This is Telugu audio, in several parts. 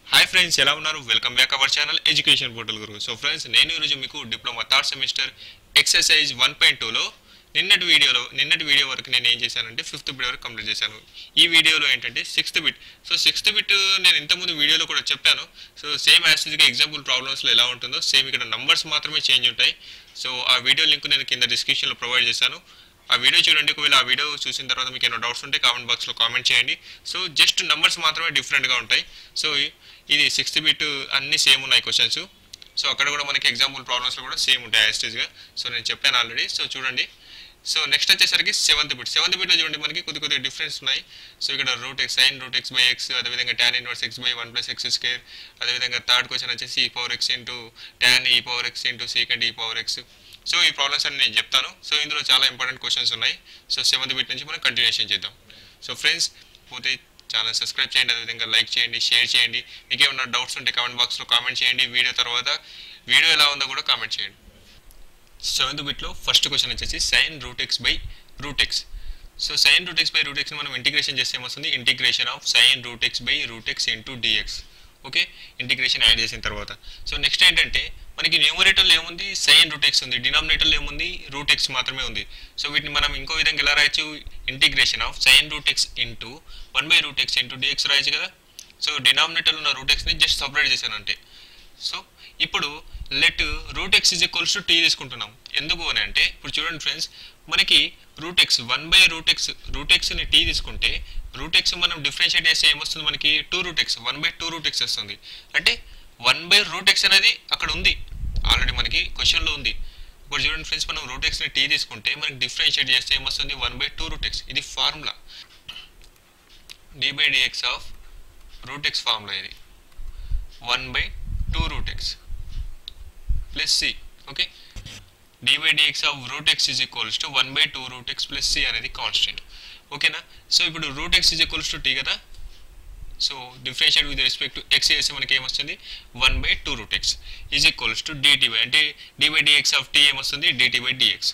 హాయ్ ఫ్రెండ్స్ ఎలా ఉన్నారు welcome back our channel education portal Guru so friends నేను ఈరోజు మీకు diploma third semester exercise one point టూలో నిన్నటి వీడియోలో నిన్నటి వీడియో వరకు నేను ఏం చేశానంటే ఫిఫ్త్ బిట్ వరకు కంప్లీట్ చేశాను ఈ వీడియోలో ఏంటంటే sixth bit so sixth bit నేను ఇంతకుముందు వీడియోలో కూడా చెప్పాను సో సేమ్ యాసిడ్గా ఎగ్జాంపుల్ ప్రాబ్లమ్స్లో ఎలా ఉంటుందో సేమ్ ఇక్కడ నంబర్స్ మాత్రమే చేంజ్ ఉంటాయి సో ఆ వీడియో లింక్ నేను కింద డిస్క్రిప్షన్లో ప్రొవైడ్ చేశాను ఆ వీడియో చూడండి ఒకవేళ ఆ వీడియో చూసిన తర్వాత మీకు ఏమైనా డౌట్స్ ఉంటే కామెంట్ బాక్స్లో కామెంట్ చేయండి సో జస్ట్ నంబర్స్ మాత్రమే డిఫరెంట్గా ఉంటాయి సో ఇది సిక్స్త్ బిట్ అన్ని సేమ్ ఉన్నాయి క్వశ్చన్స్ సో అక్కడ కూడా మనకి ఎగ్జాంపుల్ ప్రాబ్లమ్స్లో కూడా సేమ్ ఉంటాయి యాస్టేజ్గా సో నేను చెప్పాను ఆల్రెడీ సో చూడండి సో నెక్స్ట్ వచ్చేసరికి సెవెంత్ బిట్ సెవెంత్ బిట్లో చూడండి మనకి కొద్ది కొద్దిగా డిఫరెన్స్ ఉన్నాయి సో ఇక్కడ root x sine root x by x అదేవిధంగా tan inverse x by one plus x square అదేవిధంగా థర్డ్ క్వశ్చన్ వచ్చేసి e power x into tan e power x into secant e power x so ఈ ప్రాబ్లమ్స్ అన్ని నేను చెప్తాను సో ఇందులో చాలా ఇంపార్టెంట్ క్వశ్చన్స్ ఉన్నాయి సో సెవెంత్ బిట్ నుంచి మనం కంటిన్యూషన్ చేద్దాం సో ఫ్రెండ్స్ పోతే ఛానల్ సబ్స్క్రైబ్ చేయండి అదేవిధంగా లైక్ చేయండి షేర్ చేయండి మీకు ఏమైనా డౌట్స్ ఉంటే కామెంట్ బాక్స్లో కామెంట్ చేయండి వీడియో తర్వాత వీడియో ఎలా ఉందో కూడా కామెంట్ చేయండి సెవెంత్ బిట్లో ఫస్ట్ క్వశ్చన్ వచ్చేసి sine root x by root x so sine root x by root x మనం ఇంటిగ్రేషన్ చేస్తే ఏమొస్తుంది integration of sine root x by root x into dx okay integration add చేసిన తర్వాత సో నెక్స్ట్ ఏంటంటే మనకి న్యూమరేటర్లో ఏముంది సైన్ రూట్ ఎక్స్ ఉంది డినామినేటర్లో ఏముంది రూట్ ఎక్స్ మాత్రమే ఉంది సో వీటిని మనం ఇంకో విధంగా ఎలా రాయొచ్చు integration of sine root x into one by root x into dx రాయొచ్చు కదా సో డినామినేటర్లో ఉన్న రూట్ ఎక్స్ని జస్ట్ సపరేట్ చేశాను అంటే సో ఇప్పుడు let root x is equals to t తీసుకుంటున్నాం ఎందుకు అని అంటే ఇప్పుడు చూడండి ఫ్రెండ్స్ మనకి root x one by root x root ఎక్స్ని టీ తీసుకుంటే రూట్ ఎక్స్ మనం డిఫరెన్షియేట్ చేస్తే ఏమొస్తుంది మనకి two root x one by two root x వస్తుంది అంటే వన్ బై రూట్ ఎక్స్ అనేది అక్కడ ఉంది ఆల్రెడీ మనకి క్వశ్చన్లో ఉంది ఇప్పుడు చూడండి ఫ్రెండ్స్ మనం రూట్ ఎక్స్ని టీ తీసుకుంటే మనకి డిఫరెన్షియేట్ చేస్తే ఏమొస్తుంది one by two root x ఇది formula d by dx of root x formula ఇది one by two root x plus c okay d by dx of root x is equals to one by two root x plus c అనేది కాన్స్టెంట్ ఓకేనా సో ఇప్పుడు root x is equals to t కదా so differentiate with respect to x చేస్తే మనకి ఏమొస్తుంది one by two root x is equals to dt by అంటే d by dx of t ఏమొస్తుంది dt by dx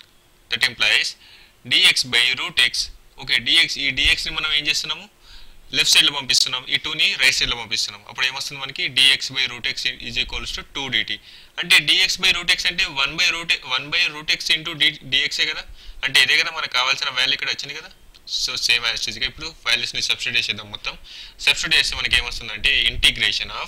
that implies dx by root x okay dx ఈ డిఎక్స్ని మనం ఏం చేస్తున్నాము లెఫ్ట్ సైడ్లో పంపిస్తున్నాం ఈ టూని రైట్ సైడ్లో పంపిస్తున్నాం అప్పుడు ఏమొస్తుంది మనకి dx by root x is equals to two dt అంటే డిఎక్స్ బై రూట్ ఎక్స్ అంటే one by root one by root x into d డిఎక్సే కదా అంటే ఇదే కదా మనకు కావాల్సిన వాల్యూ ఇక్కడ వచ్చింది కదా సో సేమ్ యాస్టీజ్గా ఇప్పుడు వాల్యూస్ని సబ్స్టిట్యూట్ చేసేద్దాం మొత్తం సబ్స్టిట్యూట్ చేస్తే మనకి ఏమొస్తుందంటే integration of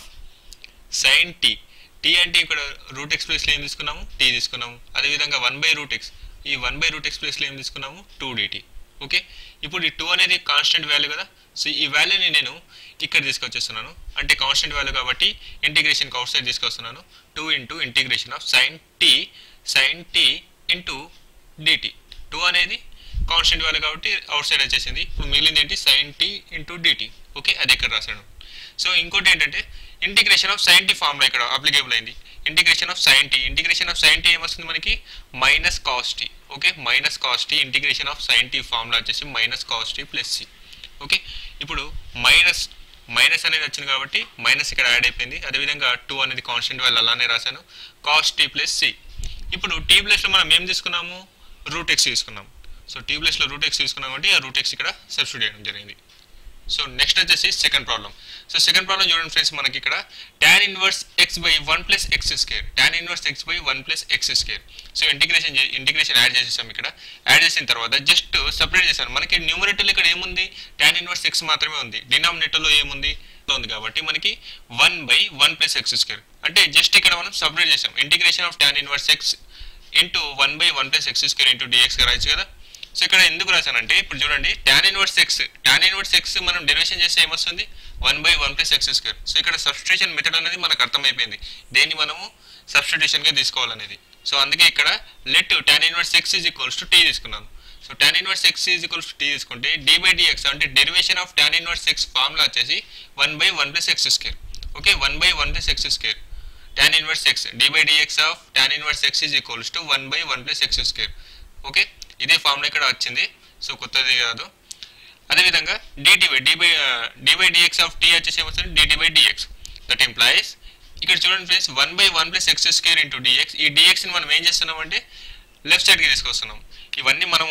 sine t t అంటే ఇక్కడ రూట్ ఎక్స్ ప్లేస్లో ఏం తీసుకున్నాము టీ తీసుకున్నాము అదేవిధంగా వన్ బై రూట్ ఎక్స్ ఈ వన్ బై రూట్ ఎక్స్ ప్లేస్లో ఏం తీసుకున్నాము టూ డిటీ ఓకే ఇప్పుడు ఈ టూ అనేది కాన్స్టెంట్ వాల్యూ కదా సో ఈ వాల్యూని నేను ఇక్కడ తీసుకొచ్చేస్తున్నాను అంటే కాన్స్టెంట్ వాల్యూ కాబట్టి ఇంటిగ్రేషన్కి అవుట్ సైడ్ తీసుకొస్తున్నాను two into integration of sine t sine t into dt two అనేది కాన్స్టెంట్ వాల్యూ కాబట్టి అవుట్ సైడ్ వచ్చేసింది ఇప్పుడు మిగిలింది ఏంటి sine t into dt okay అది ఇక్కడ రాశాను సో ఇంకోటి ఏంటంటే integration of sine t formula ఇక్కడ అప్లికేబుల్ అయింది integration of sine t integration of sine t ఏమొస్తుంది మనకి minus cos t okay minus cos t integration of sine t formula వచ్చేసి minus cos t plus c okay ఇప్పుడు మైనస్ మైనస్ అనేది వచ్చింది కాబట్టి మైనస్ ఇక్కడ యాడ్ అయిపోయింది అదేవిధంగా టూ అనేది కాన్స్టెంట్ వాల్యూ అలానే రాశాను కాస్ టీ ప్లస్ సి ఇప్పుడు టీ ప్లస్లో మనం ఏం తీసుకున్నాము రూట్ ఎక్స్ తీసుకున్నాం సో టీ ప్లస్లో రూట్ ఎక్స్ తీసుకున్నాం కాబట్టి ఆ రూట్ ఎక్స్ ఇక్కడ సబ్స్టిట్యూట్ చేయడం జరిగింది సో నెక్స్ట్ వచ్చేసి second problem so second problem చూడండి ఫ్రెండ్స్ మనకి ఇక్కడ tan inverse x by one plus x square tan inverse x by one plus x square so integration integration add చేసేసాం ఇక్కడ యాడ్ చేసిన తర్వాత జస్ట్ సపరేట్ చేశాను మనకి న్యూమరేటర్లో ఇక్కడ ఏముంది tan ఇన్వర్స్ ఎక్స్ మాత్రమే ఉంది డినామినేటర్లో ఏముంది ఉంది కాబట్టి మనకి one by one plus x square అంటే జస్ట్ ఇక్కడ మనం సపరేట్ చేసాం integration of tan inverse x into one by one plus x square into dx రాయొచ్చు కదా సో ఇక్కడ ఎందుకు రాశానంటే ఇప్పుడు చూడండి tan inverse x tan inverse x మనం డెరివేషన్ చేస్తే ఏమొస్తుంది one by one plus x square so ఇక్కడ సబ్స్టిట్యూషన్ మెథడ్ అనేది మనకు అర్థమైపోయింది దేన్ని మనము సబ్స్టిట్యూషన్గా తీసుకోవాలనేది సో అందుకే ఇక్కడ let tan inverse x is equals to t తీసుకున్నాను so tan inverse x is equals to t తీసుకుంటే డి బై డిఎక్స్ అంటే derivation of tan inverse x formula వచ్చేసి one by one plus x square okay one by one plus x square tan inverse x d by dx of tan inverse x is equals to 1 by 1 plus x square okay ఇదే ఫార్ములా ఇక్కడ వచ్చింది సో కొత్తది కాదు అదేవిధంగా dt by d by d by dx of t వచ్చేసి ఏమొస్తుంది dt by dx that implies ఇక్కడ చూడండి friends one by one plus x square into dx ఈ డిఎక్స్ని మనం ఏం చేస్తున్నాం అంటే లెఫ్ట్ సైడ్కి తీసుకొస్తున్నాం ఇవన్నీ మనము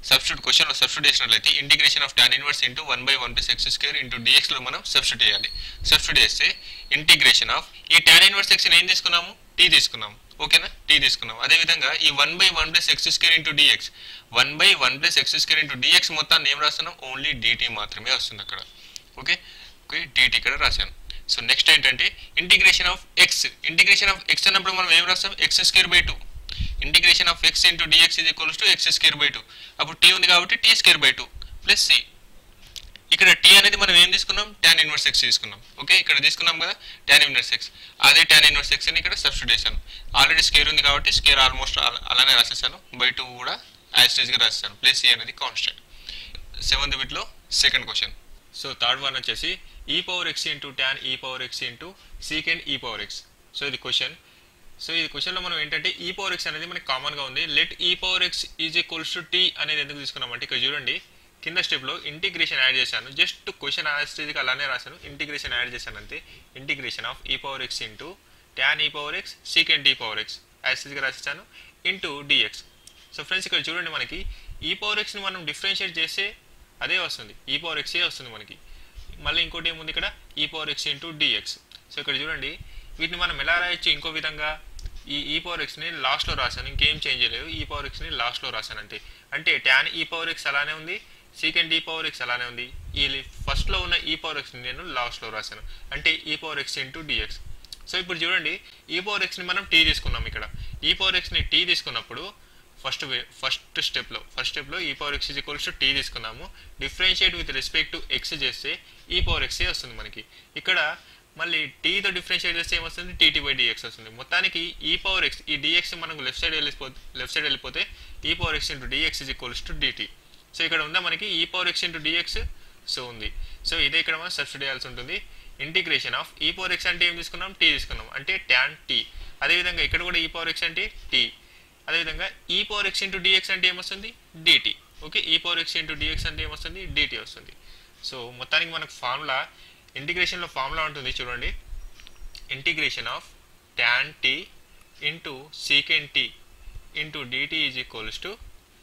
సబ్స్టిట్యూట్ క్వశ్చన్లో సబ్స్టిట్యూట్ చేసినట్లయితే integration of tan inverse into one by one plus x square into డిఎక్స్లో మనం సబ్స్టిట్యూట్ చేయాలి సబ్స్టిట్యూట్ చేస్తే ఇంటిగ్రేషన్ ఆఫ్ ఈ టాన్ ఇన్వర్స్ ఎక్స్ ఏం తీసుకున్నాము టీ తీసుకున్నాము ఓకేనా టీ తీసుకున్నాం అదేవిధంగా ఈ one by one plus x square into dx one by one plus x square into dx మొత్తాన్ని ఏం రాస్తున్నాం ఓన్లీ డిటీ మాత్రమే వస్తుంది అక్కడ ఓకే ఓకే డిటీ ఇక్కడ రాశాను సో నెక్స్ట్ ఏంటంటే integration of x integration of x అన్నప్పుడు మనం ఏం రాస్తాం x square by two integration of x into dx ఇది equals to x square by two అప్పుడు టీ ఉంది కాబట్టి t square by two plus c ఇక్కడ టీ అనేది మనం ఏం తీసుకున్నాం ట్యాన్ ఇన్వర్స్ ఎక్స్ తీసుకున్నాం ఓకే ఇక్కడ తీసుకున్నాం కదా ట్యాన్ ఇన్వర్స్ ఎక్స్ అదే ట్యాన్ ఇన్వర్స్ ఎక్స్ అని ఇక్కడ సబ్స్టిట్యూట్ చేశాను ఆల్రెడీ స్కేర్ ఉంది కాబట్టి స్కేర్ ఆల్మోస్ట్ అలానే రాసేసాను బై టూ కూడా యాస్టేజ్గా రాసేసాను ప్లస్ సి అనేది కాన్స్టెంట్ సెవెంత్ బిట్లో second question so third one వచ్చేసి e power x into tan e power x into secant e power x so ఇది క్వశ్చన్ సో ఈ క్వశ్చన్లో మనం ఏంటంటే ఈ పవర్ ఎక్స్ అనేది మనకి కామన్గా ఉంది let e power x is equals to t అనేది ఎందుకు తీసుకున్నామంటే ఇక్కడ చూడండి కింద స్టెప్లో ఇంటిగ్రేషన్ యాడ్ చేశాను జస్ట్ క్వశ్చన్ స్టేజ్కి అలానే రాశాను ఇంటిగ్రేషన్ యాడ్ చేశాను అంతే integration of e power x into tan e power x secant e power x యాస్టేజ్గా రాసేసాను ఇంటూ డిఎక్స్ సో ఫ్రెండ్స్ ఇక్కడ చూడండి మనకి ఈ పవర్ ఎక్స్ని మనం డిఫరెన్షియేట్ చేస్తే అదే వస్తుంది ఈ పవర్ ఎక్సే వస్తుంది మనకి మళ్ళీ ఇంకోటి ఏముంది ఇక్కడ e power x into dx so ఇక్కడ చూడండి వీటిని మనం ఎలా రాయొచ్చు ఇంకో విధంగా ఈ ఈ పవర్ ఎక్స్ని లాస్ట్లో రాశాను ఇంకేం చేంజ్ చేయలేదు ఈ పవర్ ఎక్స్ని లాస్ట్లో రాశాను అంతే అంటే ట్యాన్ ఈ పవర్ ఎక్స్ అలానే ఉంది సీకెండ్ ఈ పవర్ ఎక్స్ అలానే ఉంది ఈ ఫస్ట్లో ఉన్న ఈ పవర్ ఎక్స్ని నేను లాస్ట్లో రాశాను అంటే e power x into dx so ఇప్పుడు చూడండి ఈ పవర్ ఎక్స్ని మనం టీ తీసుకున్నాం ఇక్కడ ఈ పవర్ ఎక్స్ని టీ తీసుకున్నప్పుడు ఫస్ట్ ఫస్ట్ స్టెప్లో ఫస్ట్ స్టెప్లో e power x equals to t తీసుకున్నాము differentiate with respect to x చేస్తే ఈ పవర్ ఎక్సే వస్తుంది మనకి ఇక్కడ మళ్ళీ టీతో డిఫరెన్షియేట్ చేస్తే ఏమొస్తుంది టీటీ బై డిఎక్స్ వస్తుంది మొత్తానికి e power x e dx మనకు లెఫ్ట్ సైడ్ వెళ్ళిపోతే లెఫ్ట్ సైడ్ వెళ్ళిపోతే e power x into dx is equals to dt so ఇక్కడ ఉందా మనకి ఈ power x into dx so ఉంది సో ఇదే ఇక్కడ మనం సబ్స్టిట్యూట్ చేయాల్సి ఉంటుంది integration of e power x అంటే ఏం తీసుకున్నాం టీ తీసుకున్నాం అంటే ట్యాన్ టీ అదేవిధంగా ఇక్కడ కూడా ఈ పవర్ ఎక్స్ అంటే టీ అదేవిధంగా e power x into dx అంటే ఏమొస్తుంది dt okay e power x into dx అంటే ఏమొస్తుంది డిటీ వస్తుంది సో మొత్తానికి మనకు ఫార్ములా ఇంటిగ్రేషన్లో ఫార్ములా ఉంటుంది చూడండి integration of tan t into secant t into dt is equals to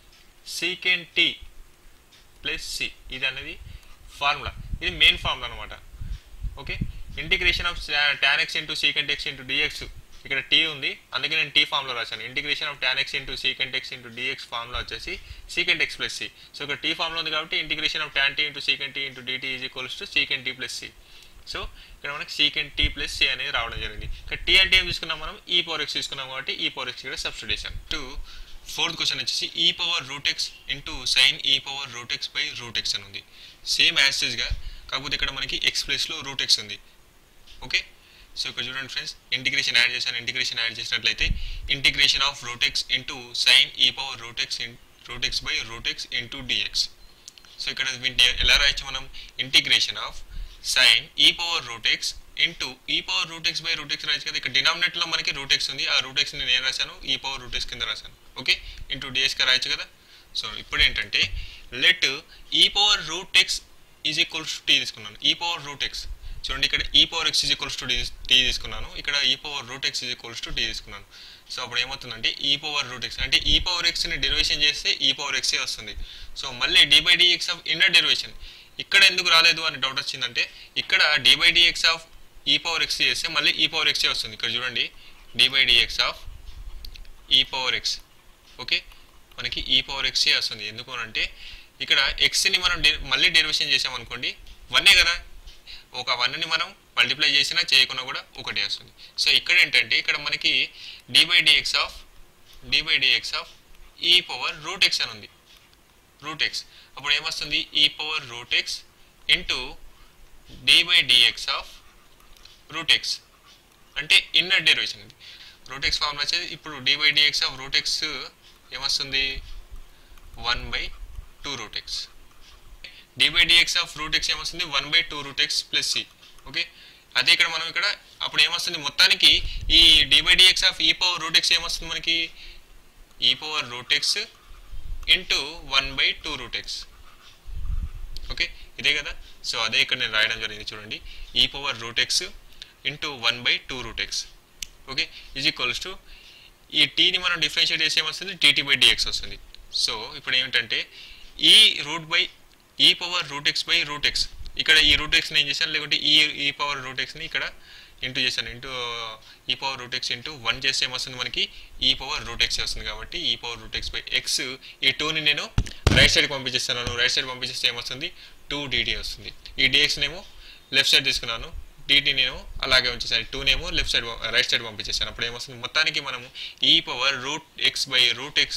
secant t plus c ఇది అనేది ఫార్ములా ఇది మెయిన్ ఫార్ములా అనమాట okay integration of tan x into secant x into dx ఇక్కడ టీ ఉంది అందుకే నేను టీ ఫామ్లో రాశాను integration of tan x into secant x into dx ఫామ్లో వచ్చేసి secant x plus c so ఇక్కడ టీ ఫామ్లో ఉంది కాబట్టి integration of tan tea into secant t into dt is equals to secant t plus c so ఇక్కడ మనకి సీకెంట్ టీ ప్లస్ సి అనేది రావడం జరిగింది ఇక్కడ టీ అంటే ఏం తీసుకున్నాం మనం ఈ పవర్ ఎక్స్ తీసుకున్నాం కాబట్టి ఈ పవర్ ఎక్స్ ఇక్కడ సబ్స్టిట్యూషన్ టు ఫోర్త్ క్వశ్చన్ వచ్చేసి e power root x into sine ఈ power root x by root x అని ఉంది సేమ్ యాస్టేజ్గా కాకపోతే ఇక్కడ మనకి ఎక్స్ ప్లస్లో రూట్ ఎక్స్ ఉంది ఓకే సో ఇక్కడ చూడండి ఫ్రెండ్స్ ఇంటిగ్రేషన్ యాడ్ చేశాను ఇంటిగ్రేషన్ యాడ్ చేసినట్లయితే integration of root x into sine ఈ power root x in root x by root x into dx so ఇక్కడ వీటిని ఎలా రాయొచ్చు మనం ఇంటిగ్రేషన్ ఆఫ్ సైన్ ఈ power root x into e power root x by root x రాయొచ్చు కదా ఇక్కడ డినామినేట్లో మనకి రూట్ ఎక్స్ ఉంది ఆ రూట్ ఎక్స్ నేను ఏం రాశాను ఈ పవర్ రూట్ ఎక్స్ కింద రాశాను ఓకే ఇంటూ డిఎక్స్గా రాయొచ్చు కదా సో ఇప్పుడు ఏంటంటే let e power root x is equals t తీసుకున్నాను ఈ పవర్ రూట్ ఎక్స్ చూడండి ఇక్కడ e power x is equals to t తీసుకున్నాను ఇక్కడ e power root x is equals to t తీసుకున్నాను సో అప్పుడు ఏమవుతుందంటే ఈ పవర్ రూట్ ఎక్స్ అంటే ఈ పవర్ ఎక్స్ని డెరివేషన్ చేస్తే ఈ పవర్ ఎక్సే వస్తుంది సో మళ్ళీ d by dx of inner derivation ఇక్కడ ఎందుకు రాలేదు అని డౌట్ వచ్చిందంటే ఇక్కడ d by dx of e power x చేస్తే మళ్ళీ ఈ పవర్ ఎక్సే వస్తుంది ఇక్కడ చూడండి d by dx of e power x okay మనకి ఈ పవర్ ఎక్సే వస్తుంది ఎందుకు అంటే ఇక్కడ ఎక్స్ని మనం మళ్ళీ డెరివేషన్ చేసామనుకోండి వన్నే కదా ఒక వన్ని మనం మల్టిప్లై చేసినా చేయకుండా కూడా ఒకటే వస్తుంది సో ఇక్కడ ఏంటంటే ఇక్కడ మనకి d by dx of d by dx of e power root x అని ఉంది రూట్ ఎక్స్ అప్పుడు ఏమొస్తుంది e power root x into d by dx of root x అంటే ఇన్నర్ డెరివేషన్ ఇది రూట్ ఎక్స్ ఫార్ములా వచ్చేది ఇప్పుడు d by dx of root x ఏమొస్తుంది one by two root x d by dx of root x ఏమొస్తుంది one by two root x plus c okay అదే ఇక్కడ మనం ఇక్కడ అప్పుడు ఏమొస్తుంది మొత్తానికి e d by dx of e power root x ఏమొస్తుంది మనకి ఈ power root x into one by two root x okay ఇదే కదా సో అదే ఇక్కడ నేను రాయడం జరిగింది చూడండి e power root x into one by two root x okay is equals to e టీని మనం డిఫరెన్షియేట్ చేసి ఏమొస్తుంది టీటీ బై డిఎక్స్ వస్తుంది సో ఇప్పుడు ఏమిటంటే e root by e power root x by root x ఇక్కడ ఈ రూట్ ఎక్స్ని ఏం చేశాను లేకుంటే ఈ ఈ పవర్ రూట్ ఎక్స్ని ఇక్కడ ఇంటూ చేశాను into e power root x into one చేస్తే ఏమొస్తుంది మనకి ఈ పవర్ రూట్ ఎక్స్ వస్తుంది కాబట్టి e power root x by x e టూని నేను రైట్ సైడ్కి పంపించేస్తాను రైట్ సైడ్ పంపించేస్తే ఏమొస్తుంది టూ డిటీ వస్తుంది ఈ డిఎక్స్నేమో లెఫ్ట్ సైడ్ తీసుకున్నాను డిటీ నేను అలాగే ఉంచేసాను టూనేమో లెఫ్ట్ సైడ్ రైట్ సైడ్ పంపించేసాను అప్పుడు ఏమొస్తుంది మొత్తానికి మనము e power root x by root x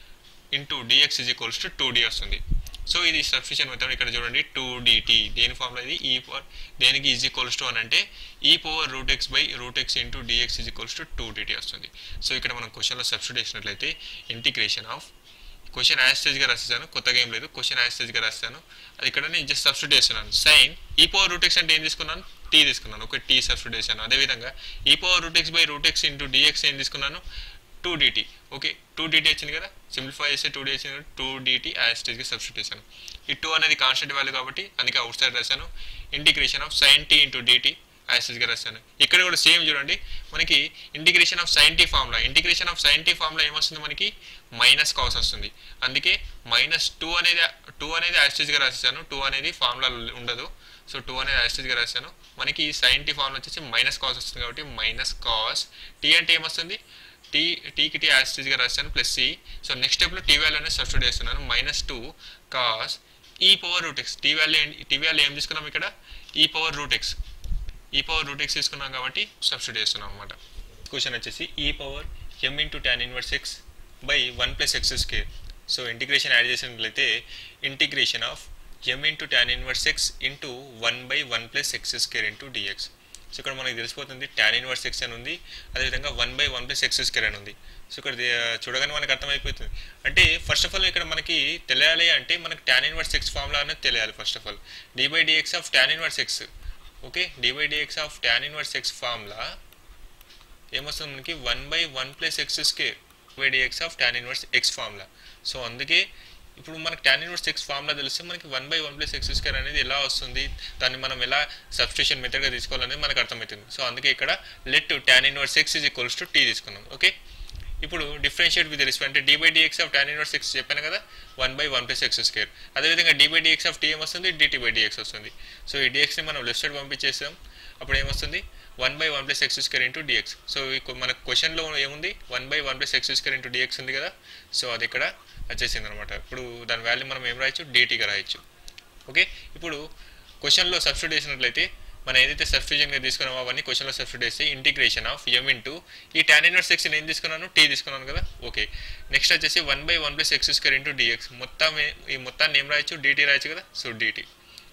into dx is equals to two d వస్తుంది సో ఇది సబ్స్టిట్యూషన్ మెథడ్ ఇక్కడ చూడండి టూ డిటి దేని ఫార్ములా ఇది ఈ పవర్ దేనికి ఈజ్ ఈక్వల్స్ టు అని అంటే e power root x by root x into dx is equals to two dt వస్తుంది సో ఇక్కడ మనం క్వశ్చన్లో సబ్స్టిట్యూట్ చేసినట్లయితే ఇంటిగ్రేషన్ ఆఫ్ క్వశ్చన్ యాస్టేజ్గా రాసేసాను కొత్తగా ఏం లేదు క్వశ్చన్ యాస్టేజ్గా రాస్తాను అది ఇక్కడ నేను జస్ట్ సబ్స్టిట్యూట్ చేస్తున్నాను సైన్ ఈ పవర్ రూట్ ఎక్స్ అంటే ఏం తీసుకున్నాను టీ తీసుకున్నాను ఒక టీ సబ్స్టిట్యూట్ చేశాను అదేవిధంగా e power root x by root x into dx ఏం తీసుకున్నాను two dt okay two dt వచ్చింది కదా సింప్లిఫై చేస్తే టూ డి వచ్చింది టూ డిటీ యాస్టేజ్గా సబ్స్టిట్యూట్ చేశాను ఈ టూ అనేది కాన్స్టెంట్ వాల్యూ కాబట్టి అందుకే అవుట్ సైడ్ రాశాను integration of sine t into dt యాస్టేజ్గా రాశాను ఇక్కడ కూడా సేమ్ చూడండి మనకి integration of sine t formula integration of sine t formula ఏమొస్తుంది మనకి మైనస్ కాస్ వస్తుంది అందుకే మైనస్ టూ అనేది టూ అనేది యాస్టేజ్గా రాసేసాను టూ అనేది ఫార్ములా ఉండదు సో టూ అనేది యాస్టేజ్గా రాశాను మనకి సైన్ టీ ఫార్ములా వచ్చేసి మైనస్ కాస్ వస్తుంది కాబట్టి మైనస్ కాస్ టీ అంటే ఏమొస్తుంది టీ టీకి టీ యాస్టేజ్గా రాశాను ప్లస్ సి సో నెక్స్ట్ స్టెప్లో టీ వాల్యూ అనేది సబ్స్టిట్యూట్ చేస్తున్నాను minus two cos e power root x t value t value ఏం తీసుకున్నాం ఇక్కడ e power root x e power root x తీసుకున్నాం కాబట్టి సబ్స్టిట్యూట్ చేస్తున్నాం అనమాట క్వశ్చన్ వచ్చేసి e power m into tan inverse x by one plus x square so integration add చేసినట్లయితే integration of m into tan inverse x into one by one plus x square into dx so ఇక్కడ మనకి తెలిసిపోతుంది ట్యాన్ ఇన్వర్స్ ఎక్స్ అని ఉంది అదేవిధంగా one by one plus x square అని ఉంది సో ఇక్కడ ది- చూడగానే మనకు అర్థమైపోతుంది అంటే ఫస్ట్ ఆఫ్ ఆల్ ఇక్కడ మనకి తెలియాలి అంటే మనకి ట్యాన్ ఇన్వర్స్ ఎక్స్ ఫార్ములా అనేది తెలియాలి first of all d by dx of tan inverse x okay d by dx of tan inverse x formula ఏమొస్తుంది మనకి one by one plus x square by dx of tan inverse x formula so అందుకే ఇప్పుడు మనకి ట్యాన్ ఇన్వర్స్ ఎక్స్ ఫార్ములా తెలిస్తే మనకి one by one plus x square అనేది ఎలా వస్తుంది దాన్ని మనం ఎలా సబ్స్టిట్యూషన్ మెథడ్గా తీసుకోవాలనేది మనకు అర్థమవుతుంది సో అందుకే ఇక్కడ let tan inverse x is equals to t తీసుకున్నాం ఓకే ఇప్పుడు డిఫరెన్షియేట్ విత్ రెస్పెక్ట్ అంటే d by dx of tan inverse x చెప్పాను కదా one by one plus x square అదేవిధంగా d by dx of t ఏమొస్తుంది డిటీ బై డిఎక్స్ వస్తుంది సో ఈ డిఎక్స్ని మనం లెఫ్ట్ సైడ్ పంపించేస్తాం అప్పుడు ఏమొస్తుంది one by one plus x square into dx so ఈ కొ- మన క్వశ్చన్లో ఏముంది one by one plus x square into dx ఉంది కదా సో అది ఇక్కడ వచ్చేసింది అనమాట ఇప్పుడు దాని వాల్యూ మనం ఏం రాయొచ్చు డిటీగా రాయొచ్చు ఓకే ఇప్పుడు క్వశ్చన్లో సబ్స్టిట్యూట్ చేసినట్లయితే మనం ఏదైతే సబ్స్టిట్యూషన్గా తీసుకున్నామో అవన్నీ క్వశ్చన్లో సబ్స్టిట్యూట్ చేస్తే integration of m into e tan inverse x నేను తీసుకున్నాను టీ తీసుకున్నాను కదా ఓకే నెక్స్ట్ వచ్చేసి one by one plus x square into dx మొత్తం ఏ- ఈ మొత్తాన్ని ఏం రాయొచ్చు డిటీ రాయొచ్చు కదా so dt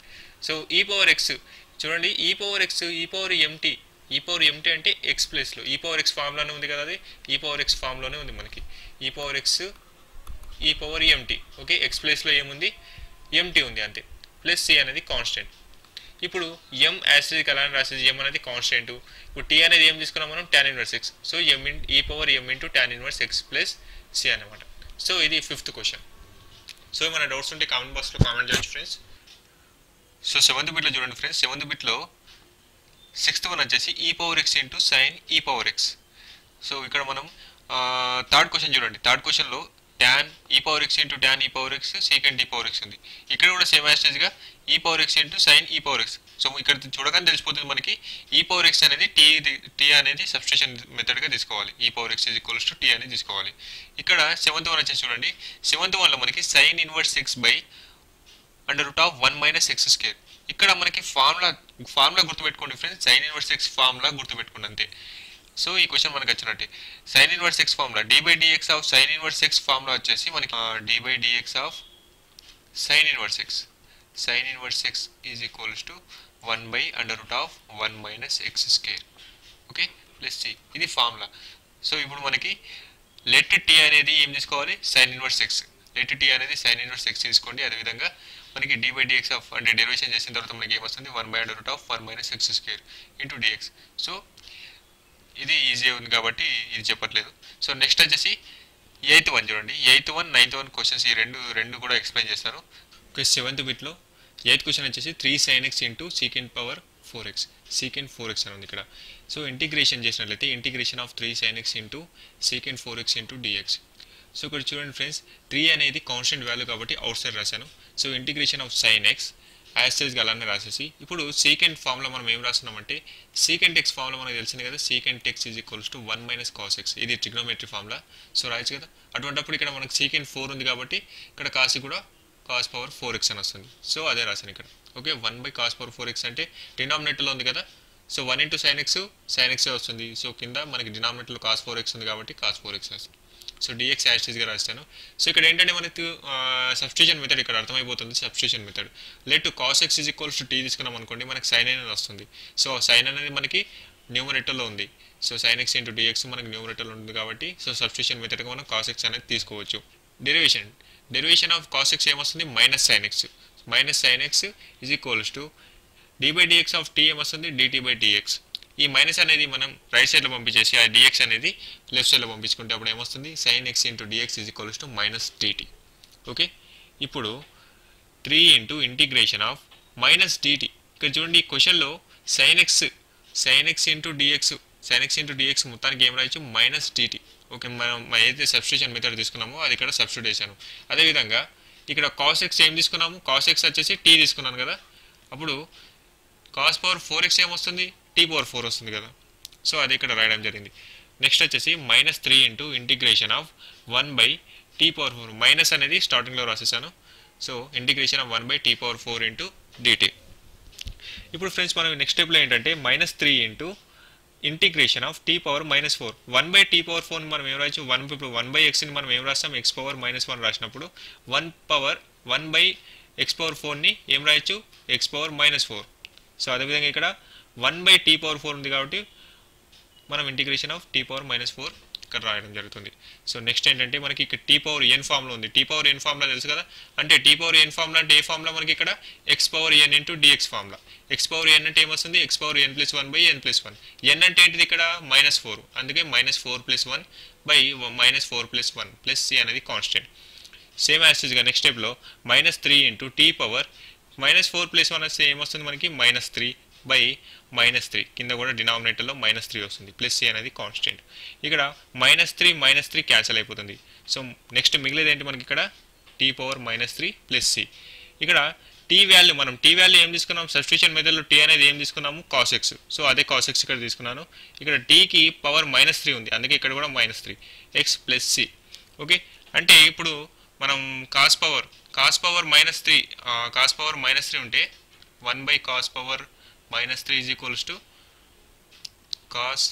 so e power x చూడండి e power x e power mt e power mt అంటే ఎక్స్ ప్లేస్లో ఈ పవర్ ఎక్స్ ఫామ్లోనే ఉంది కదా అది ఈ పవర్ ఎక్స్ ఫామ్లోనే ఉంది మనకి ఈ power x e power mt okay x ప్లేస్లో ఏముంది ఎంటీ ఉంది అంతే ప్లస్ సి అనేది కాన్స్టెంట్ ఇప్పుడు ఎం యాసిడ్ అలా రాసేది ఎం అనేది కాన్స్టెంట్ ఇప్పుడు టీ అనేది ఏం తీసుకున్నాం మనం tan inverse x so m in e power m into tan inverse x plus c అనమాట సో ఇది ఫిఫ్త్ క్వశ్చన్ సో ఏమైనా డౌట్స్ ఉంటే కామెంట్ బాక్స్లో కామెంట్ చేయొచ్చు ఫ్రెండ్స్ సో సెవెంత్ బిట్లో చూడండి ఫ్రెండ్స్ సెవెంత్ బిట్లో సిక్స్త్ వన్ వచ్చేసి e power x into sine ఈ పవర్ ఎక్స్ సో ఇక్కడ మనం థర్డ్ క్వశ్చన్ చూడండి థర్డ్ క్వశ్చన్లో tan e power x into tan e power x secant ఈ పవర్ ఎక్స్ ఉంది ఇక్కడ కూడా సేమ్ యాస్టేజ్గా ఈ పవర్ ఎక్స్ ఇంటూ సైన్ ఈ పవర్ ఎక్స్ సో ఇక్కడ చూడగానే తెలిసిపోతుంది మనకి ఈ పవర్ ఎక్స్ అనేది టీ టీ అనేది సబ్స్టిట్యూషన్ మెథడ్గా తీసుకోవాలి ఈ power x equals to t అనేది తీసుకోవాలి ఇక్కడ సెవెంత్ వన్ వచ్చేసి చూడండి సెవెంత్ వన్లో మనకి sine inverse x by under root of one minus x square ఇక్కడ మనకి ఫార్ములా ఫార్ములా గుర్తుపెట్టుకోండి friends sine inverse x formula గుర్తుపెట్టుకోండి అంతే సో ఈ క్వశ్చన్ మనకి వచ్చినట్టే sine inverse x formula d by dx of sine inverse x formula వచ్చేసి మనకి d by dx of sine inverse x sine inverse x is equals to one by under root of one minus x square okay plus c ఇది ఫార్ములా సో ఇప్పుడు మనకి లెట్ టీ అనేది ఏం తీసుకోవాలి sine inverse x let t అనేది సైన్ ఇన్వర్స్ ఎక్స్ తీసుకోండి అదేవిధంగా మనకి డి బై డిఎక్స్ ఆఫ్ అంటే డెరివేషన్ చేసిన తర్వాత మనకి ఏమొస్తుంది one by under root of one minus x square into dx so ఇది ఈజీ ఉంది కాబట్టి ఇది చెప్పట్లేదు సో నెక్స్ట్ వచ్చేసి ఎయిత్ వన్ చూడండి eighth one ninth one questions ఈ రెండు రెండు కూడా ఎక్స్ప్లెయిన్ చేస్తాను సెవెంత్ బిట్లో ఎయిత్ క్వశ్చన్ వచ్చేసి three sine x into secant power four x secant four x అని ఉంది ఇక్కడ సో ఇంటిగ్రేషన్ చేసినట్లయితే integration of three sine x into secant four x into dx so ఇక్కడ చూడండి ఫ్రెండ్స్ త్రీ అనేది కాన్స్టెంట్ వాల్యూ కాబట్టి అవుట్ సైడ్ రాశాను so integration of sine x యాస్టేజ్గా అలానే రాసేసి ఇప్పుడు సీకెంట్ ఫామ్లో మనం ఏం రాస్తున్నామంటే సీకెంట్ ఎక్స్ ఫామ్లో మనకు తెలిసింది కదా secant x is equals to one minus cos x ఇది ట్రిగ్నోమెట్రీ ఫామ్లా సో రాయొచ్చు కదా అటువంటిప్పుడు ఇక్కడ మనకు సీకెంట్ ఫోర్ ఉంది కాబట్టి ఇక్కడ కాసి కూడా కాస్ పవర్ ఫోర్ ఎక్స్ అని వస్తుంది సో అదే రాశాను ఇక్కడ okay one by cos power four x అంటే డినామినేటర్లో ఉంది కదా so one into sine x sine x వస్తుంది సో కింద మనకి డినామినేటర్లో కాస్ ఫోర్ ఎక్స్ ఉంది కాబట్టి కాస్ ఫోర్ ఎక్స్ వస్తుంది సో డిఎక్స్ యాస్టీస్గా రాస్తాను సో ఇక్కడ ఏంటంటే మనకు సబ్స్టిట్యూషన్ మెథడ్ ఇక్కడ అర్థమైపోతుంది substitution method let cos x is equals to t తీసుకున్నాం అనుకోండి మనకి సైన్ అనేది వస్తుంది సో సైన్ అనేది మనకి న్యూమరేటర్లో ఉంది so sine x into dx మనకి న్యూమరేటర్లో ఉంది కాబట్టి సో సబ్స్టిట్యూషన్ మెథడ్గా మనం కాస్ ఎక్స్ అనేది తీసుకోవచ్చు derivation derivation of cos x ఏమొస్తుంది minus sine x minus sine x is equals to d by dx of t ఏమొస్తుంది డిటీ బై డిఎక్స్ ఈ మైనస్ అనేది మనం రైట్ సైడ్లో పంపించేసి ఆ డిఎక్స్ అనేది లెఫ్ట్ సైడ్లో పంపించుకుంటే అప్పుడు ఏమొస్తుంది sine x into dx is equals to minus dt okay ఇప్పుడు three into integration of minus dt ఇక్కడ చూడండి ఈ క్వశ్చన్లో sine x sine x into dx sine x into dx మొత్తానికి ఏం రాయొచ్చు మైనస్ డిటీ ఓకే మనం ఏదైతే సబ్స్టిట్యూషన్ మెథడ్ తీసుకున్నామో అది ఇక్కడ సబ్స్టిట్యూట్ చేశాను అదేవిధంగా ఇక్కడ కాస్ ఎక్స్ ఏం తీసుకున్నాము కాస్ ఎక్స్ వచ్చేసి టీ తీసుకున్నాను కదా అప్పుడు కాస్ పవర్ ఫోర్ ఎక్స్ ఏమొస్తుంది టీ పవర్ ఫోర్ వస్తుంది కదా సో అది ఇక్కడ రాయడం జరిగింది నెక్స్ట్ వచ్చేసి minus three into integration of one by t power four minus అనేది స్టార్టింగ్లో రాసేసాను so integration of one by t power four into dt ఇప్పుడు ఫ్రెండ్స్ మనం నెక్స్ట్ స్టెప్లో ఏంటంటే minus three into integration of t power minus four one by t power four మనం ఏం రాయొచ్చు వన్ ఇప్పుడు వన్ బై ఎక్స్ని మనం ఏం రాస్తాం ఎక్స్ పవర్ మైనస్ వన్ రాసినప్పుడు one power one by x power ఫోర్ని ఏం రాయొచ్చు x power minus four so అదేవిధంగా ఇక్కడ one by t power four ఉంది కాబట్టి మనం integration of t power minus four ఇక్కడ రాయడం జరుగుతుంది సో నెక్స్ట్ ఏంటంటే మనకి ఇక్కడ టీ పవర్ ఎన్ ఫామ్లో ఉంది టీ పవర్ ఎన్ ఫామ్లో తెలుసు కదా అంటే టీ పవర్ ఎన్ ఫామ్లో అంటే ఏ ఫామ్లో మనకి ఇక్కడ x power n into dx ఫామ్లో ఎక్స్ పవర్ ఎన్ అంటే ఏమొస్తుంది x power n plus one by n plus one n అంటే ఏంటిది ఇక్కడ మైనస్ ఫోర్ అందుకే minus four plus one by minus four plus one plus c అనేది కాన్స్టెంట్ సేమ్ యాస్టేజ్గా నెక్స్ట్ స్టెప్లో minus three into t power minus four plus one వస్తే ఏమొస్తుంది మనకి minus three by minus three కింద కూడా డినామినేటర్లో మైనస్ త్రీ వస్తుంది ప్లస్ సి అనేది కాన్స్టెంట్ ఇక్కడ minus three minus three cancel అయిపోతుంది సో నెక్స్ట్ మిగిలేది ఏంటి మనకి ఇక్కడ t power minus three plus c ఇక్కడ టీ వాల్యూ మనం టీ వాల్యూ ఏం తీసుకున్నాం సబ్స్టిట్యూషన్ మెథడ్లో టీ అనేది ఏం తీసుకున్నాము కాస్ ఎక్స్ సో అదే కాస్ ఎక్స్ ఇక్కడ తీసుకున్నాను ఇక్కడ టీకి పవర్ మైనస్ త్రీ ఉంది అందుకే ఇక్కడ కూడా minus three x plus c okay అంటే ఇప్పుడు మనం cos power cos power minus three cos power minus three ఉంటే one by cos power minus three is equals to cos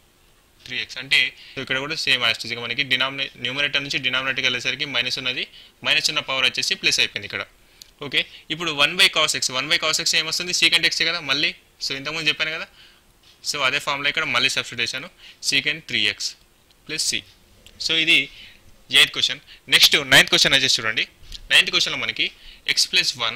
three x అంటే ఇక్కడ కూడా సేమ్ యాస్టిజ్గా మనకి డినామినే న్యూమరేటర్ నుంచి డినామినేటర్కి వెళ్ళేసరికి మైనస్ ఉన్నది మైనస్ ఉన్న పవర్ వచ్చేసి ప్లస్ అయిపోయింది ఇక్కడ ఓకే ఇప్పుడు one by cos x one by cos x ఏమొస్తుంది సీకెంట్ ఎక్స్ కదా మళ్ళీ సో ఇంతకుముందు చెప్పాను కదా సో అదే ఫామ్లో ఇక్కడ మళ్ళీ సబ్స్టిట్యూట్ చేశాను secant three x plus c so ఇది eighth question next ninth question వచ్చేసి చూడండి నైన్త్ క్వశ్చన్లో మనకి x plus one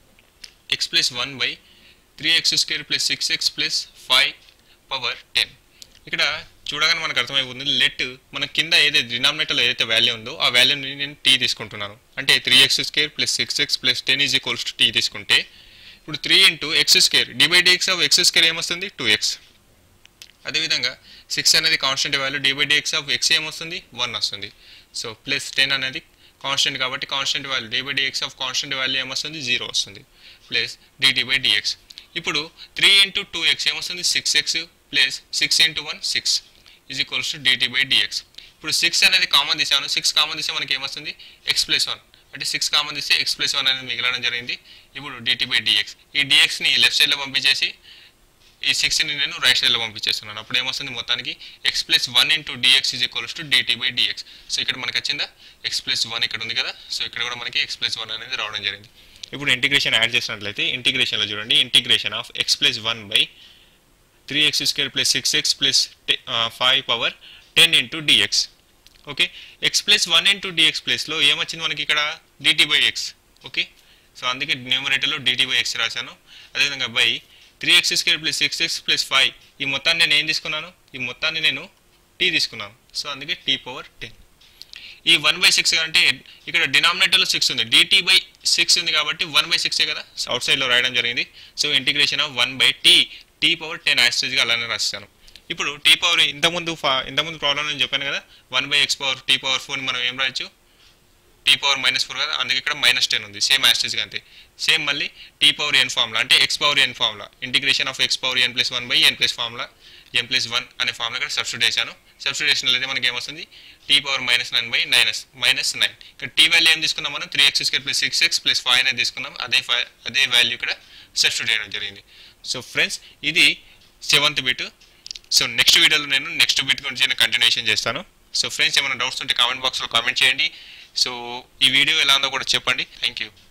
x plus one by three x square plus six x plus five power ten ఇక్కడ చూడగానే మనకు అర్థమైపోతుంది లెట్ మన కింద ఏదైతే డినామినేటర్లో ఏదైతే వాల్యూ ఉందో ఆ వాల్యూని నేను టీ తీసుకుంటున్నాను అంటే three x square plus six x plus ten is equals to t తీసుకుంటే ఇప్పుడు three into x square d by dx of x square ఏమొస్తుంది టూ ఎక్స్ అదేవిధంగా సిక్స్ అనేది constant value d by dx of x ఏమొస్తుంది వన్ వస్తుంది సో ప్లస్ టెన్ అనేది కాన్స్టెంట్ కాబట్టి constant value d by dx of constant value ఏమొస్తుంది జీరో వస్తుంది ప్లస్ డిటి బై డిఎక్స్ ఇప్పుడు త్రీ ఇంటూ టూ ఎక్స్ ఏమొస్తుంది six x plus six into one six is equals to dt by dx ఇప్పుడు సిక్స్ అనేది కామన్ తీసాను సిక్స్ కామన్ తీస్తే మనకి ఏమొస్తుంది ఎక్స్ ప్లస్ వన్ అంటే సిక్స్ కామన్ తీస్తే ఎక్స్ ప్లస్ వన్ అనేది మిగలడం జరిగింది ఇప్పుడు డిటి బై డిఎక్స్ ఈ డిఎక్స్ని లెఫ్ట్ సైడ్లో పంపించేసి ఈ సిక్స్ని నేను రైట్ సైడ్లో పంపించేస్తున్నాను అప్పుడు ఏమొస్తుంది మొత్తానికి x plus one into dx is equals to dt by dx so ఇక్కడ మనకి వచ్చిందా ఎక్స్ ప్లస్ వన్ ఇక్కడ ఉంది కదా సో ఇక్కడ కూడా మనకి ఎక్స్ ప్లస్ వన్ అనేది రావడం జరిగింది ఇప్పుడు ఇంటిగ్రేషన్ యాడ్ చేసినట్లయితే ఇంటిగ్రేషన్లో చూడండి integration of x plus one by three x square plus six x plus five power ten into dx okay x plus one into dx ప్లస్లో ఏమొచ్చింది మనకి ఇక్కడ dt by x okay so అందుకే న్యూమరేటర్లో డిటి బై ఎక్స్ రాశాను అదేవిధంగా by three x square plus six x plus five ఈ మొత్తాన్ని నేను ఏం తీసుకున్నాను ఈ మొత్తాన్ని నేను టీ తీసుకున్నాను సో అందుకే టీ పవర్ టెన్ ఈ వన్ బై సిక్స్ అంటే ఇక్కడ డినామినేటర్లో సిక్స్ ఉంది డిటీ బై సిక్స్ ఉంది కాబట్టి వన్ బై సిక్సే కదా అవుట్ సైడ్లో రాయడం జరిగింది so integration of one by t t power ten యాస్టేజ్గా అలానే రాస్తాను ఇప్పుడు టీ పవర్ ఇంతకుముందు ఫా ఇంతకుముందు ప్రాబ్లం నేను చెప్పాను కదా one by x power t power four మనం ఏం రాయొచ్చు టీ పవర్ మైనస్ ఫోర్ కదా అందుకే ఇక్కడ మైనస్ టెన్ ఉంది సేమ్ యాస్టేజ్గా అంతే సేమ్ మళ్ళీ టీ పవర్ ఎన్ ఫార్ములా అంటే x power n formula integration of x power n plus one by n plus formula n plus one అనే ఫార్ములా ఇక్కడ సబ్స్టిట్యూట్ చేశాను సబ్స్టిట్యూషన్ అయితే మనకి ఏమొస్తుంది t power minus nine by minus minus nine ఇక్కడ టీ వాల్యూ ఏం తీసుకున్నాం మనం three x square plus six x plus five అనేది తీసుకున్నాం అదే ఫైవ్ అదే వాల్యూ ఇక్కడ సబ్స్టిట్యూట్ చేయడం జరిగింది సో ఫ్రెండ్స్ ఇది సెవెంత్ బిట్ సో నెక్స్ట్ వీడియోలో నేను నెక్స్ట్ బిట్ గురించి నేను కంటిన్యూషన్ చేస్తాను సో ఫ్రెండ్స్ ఏమైనా డౌట్స్ ఉంటే కామెంట్ బాక్స్లో కామెంట్ చేయండి సో ఈ వీడియో ఎలా ఉందో కూడా చెప్పండి థ్యాంక్ యూ